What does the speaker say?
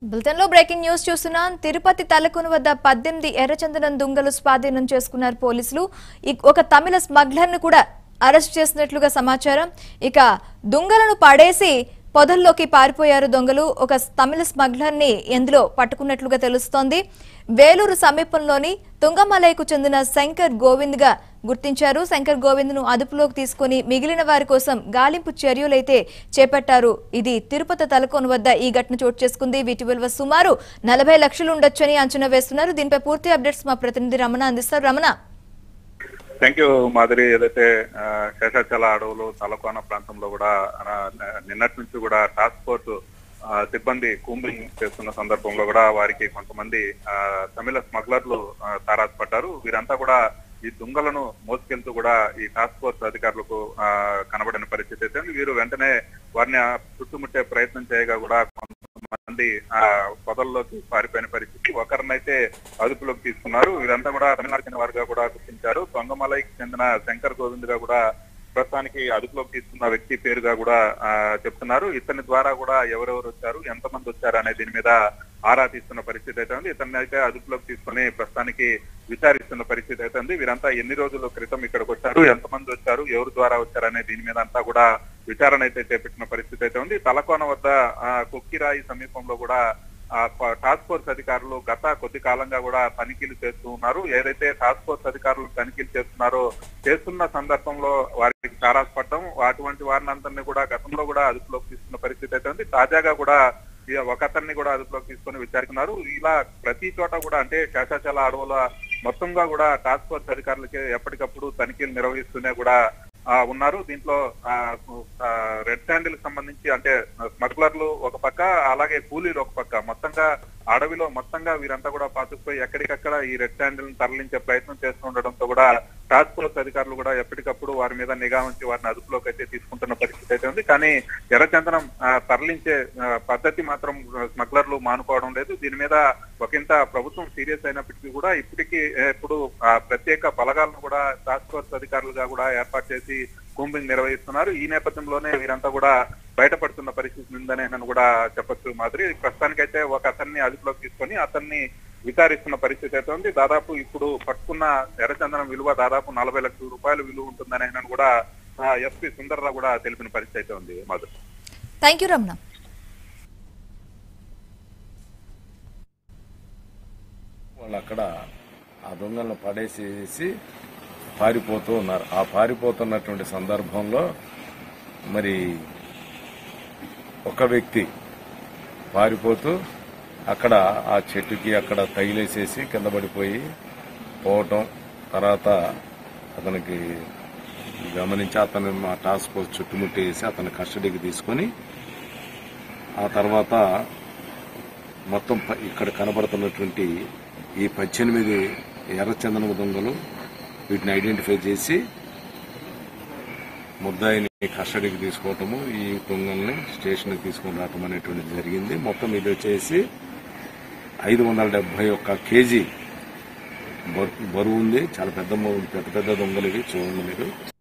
Bulletin లో breaking news చూస్తున్నాం తిరుపతి తలకొను వద్ద పద్దెనిమిది ఎర్రచందనం దుంగలు స్వాధీనం చేసుకున్నారు పోలీసులు ఇక్- ఒక తమిళ స్మగ్లర్ ను కూడా అరెస్ట్ చేసినట్లుగా సమాచారం ఇక దుంగలను పడేసి పొదల్లోకి పారిపోయారు దొంగలు ఒక తమిళ స్మగ్లర్ ని ఎందులో పట్టుకున్నట్లుగా తెలుస్తోంది వేలూరు సమీపంలోని తుంగమలైకు చెందిన శంకర్ గోవింద్ గా గుర్తించారు శంకర్ గోవింద్ ను అదుపులోకి తీసుకుని మిగిలిన వారి కోసం గాలింపు చర్యలైతే చేపట్టారు ఇది తిరుపతి తలకోన వద్ద ఈ ఘటన చోటు చేసుకుంది వీటి విలువ సుమారు నలభై లక్షలు ఉండొచ్చని అంచనా వేస్తున్నారు దీనిపై పూర్తి అప్డేట్స్ మా ప్రతినిధి రమణ అందిస్తారు రమణ థ్యాంక్ యూ మాధురి ఏదైతే ఆ, శేషాచల అడవులు తలకోన ప్రాంతంలో కూడా ఆ, నిన్నటి నుంచి కూడా టాస్క్ ఫోర్స్ ఆ, సిబ్బంది కూంబింగ్ చేస్తున్న సందర్భంలో కూడా వారికి కొంతమంది ఆ, తమిళ స్మగ్లర్లు ఆ, తారాసపడ్డారు వీరంతా కూడా ఈ దుంగలను మోసుకెళ్తూ కూడా ఈ టాస్క్ ఫోర్స్ అధికారులకు ఆ, కనబడిన పరిస్థితి అయితే ఉంది. వీరు వెంటనే వారిని ఆ, చుట్టుముట్టే ప్రయత్నం చేయగా కూడా కొంతమంది ఆ పొదల్లోకి పారిపోయిన పరిస్థితి ఒకరినైతే అదుపులోకి తీసుకున్నారు వీరంతా కూడా తమిళనాడు చెందిన వారుగా కూడా గుర్తించారు తొంగమలైకి చెందిన శంకర్ గోవింద్ గా కూడా ప్రస్తుతానికి అదుపులోకి తీసుకున్న వ్యక్తి పేరుగా కూడా ఆ, చెప్తున్నారు ఇతని ద్వారా కూడా ఎవరెవరు వచ్చారు ఎంతమంది వచ్చారు అనే దీని మీద ఆరా తీస్తున్న పరిస్థితి అయితే ఉంది ఇతన్ని అయితే అదుపులోకి తీసుకుని ప్రస్తుతానికి విచారిస్తున్న పరిస్థితి అయితే ఉంది వీరంతా ఎన్ని రోజుల క్రితం ఇక్కడికి వచ్చారు ఎంతమంది వచ్చారు ఎవరి ద్వారా వచ్చారు అనే దీని మీద అంతా కూడా విచారణ అయితే చేపట్టిన పరిస్థితి అయితే ఉంది తలకోన వద్ద ఆ, కొక్కిరాయి సమీపంలో కూడా ఆ, ప- టాస్క్ ఫోర్స్ అధికారులు గత కొద్ది కాలంగా కూడా తనిఖీలు చేస్తూ ఉన్నారు ఏదైతే టాస్క్ ఫోర్స్ అధికారులు తనిఖీలు చేస్తున్నారో చేస్తున్న సందర్భంలో వారికి తారాసపడడం అటువంటి వారిని అందరినీ కూడా గతంలో కూడా అదుపులోకి తీసుకున్న పరిస్థితి అయితే ఉంది తాజాగా కూడా ఈ ఒక అతన్ని కూడా అదుపులోకి తీసుకొని విచారిస్తున్నారు ఇలా ప్రతి చోట కూడా అంటే శేషాచల అడవుల మొత్తంగా కూడా టాస్క్ ఫోర్స్ అధికారులకి ఎప్పటికప్పుడు తనిఖీలు నిర్వహిస్తూనే కూడా ఆ, ఉన్నారు దీంట్లో ఆ, ఆ, రెడ్ శాండిల్ కి సంబంధించి అంటే స్మగ్లర్లు ఒక పక్క అలాగే కూలీలు ఒక పక్క మొత్తంగా అడవిలో మొత్తంగా వీరంతా కూడా పాతుకుపోయి ఎక్కడికక్కడ ఈ రెడ్ శాండిల్ తరలించే ప్రయత్నం చేస్తూ ఉండడంతో కూడా టాస్క్ ఫోర్స్ అధికారులు కూడా ఎప్పటికప్పుడు వారి మీద నిఘా ఉంచి వారిని అదుపులోకి అయితే తీసుకుంటున్న పరిస్థితి అయితే ఉంది కానీ ఎర్రచందనం ఆ, తరలించే ఆ, పద్ధతి మాత్రం స్మగ్లర్లు మానుకోవడం లేదు దీని మీద ఒకంత ప్రభుత్వం సీరియస్ అయినప్పటికీ కూడా ఇప్పటికీ ఆ, ఇప్పుడు ఆ, ప్రత్యేక బలగాలను కూడా టాస్క్ ఫోర్స్ అధికారులుగా కూడా ఏర్పాటు చేసి కూంబింగ్ నిర్వహిస్తున్నారు ఈ నేపథ్యంలోనే వీరంతా కూడా బయటపడుతున్న పరిస్థితి ఉందని నన్ను కూడా చెప్పొచ్చు మాదిరి ప్రస్తుతానికైతే ఒక అతన్ని అదుపులోకి తీసుకొని అతన్ని విచారిస్తున్న పరిస్థితి అయితే ఉంది దాదాపు ఇప్పుడు పట్టుకున్న ఎర్రచందనం విలువ దాదాపు నలభై లక్షల రూపాయలు విలువ ఉంటుందని నన్ను కూడా ఎస్పీ సుందర్రావు కూడా తెలిపిన పరిస్థితి అయితే ఉంది మాధురి థ్యాంక్ యూ రమణ వాళ్ళు అక్కడ ఆ దొంగలను పడేసేసి పారిపోతూ ఉన్నారు ఆ పారిపోతున్నటువంటి సందర్భంలో మరి ఒక వ్యక్తి పారిపోతూ అక్కడ ఆ చెట్టుకి అక్కడ తగిలేసేసి కింద పడిపోయి పోవటం తర్వాత అతనికి గమనించి అతను మా టాస్క్ ఫోర్స్ చుట్టుముట్టేసి అతని కస్టడీకి తీసుకొని ఆ తర్వాత మొత్తం ప- ఇక్కడ కనబడుతున్నటువంటి ఈ పద్దెనిమిది ఎర్రచందనము దొంగలు వీటిని ఐడెంటిఫై చేసి ముద్దాయిని కస్టడీకి తీసుకోవటము ఈ దొంగల్ని స్టేషన్కి తీసుకొని రావటం అనేటువంటిది జరిగింది మొత్తం ఇది వచ్చేసి ఐదు వందల డెబ్బై ఒక్క కేజీ బరు- బరువు ఉంది చాలా పెద్ద మొ- పెద్ద పెద్ద దొంగలు ఇవి చూడండి మీరు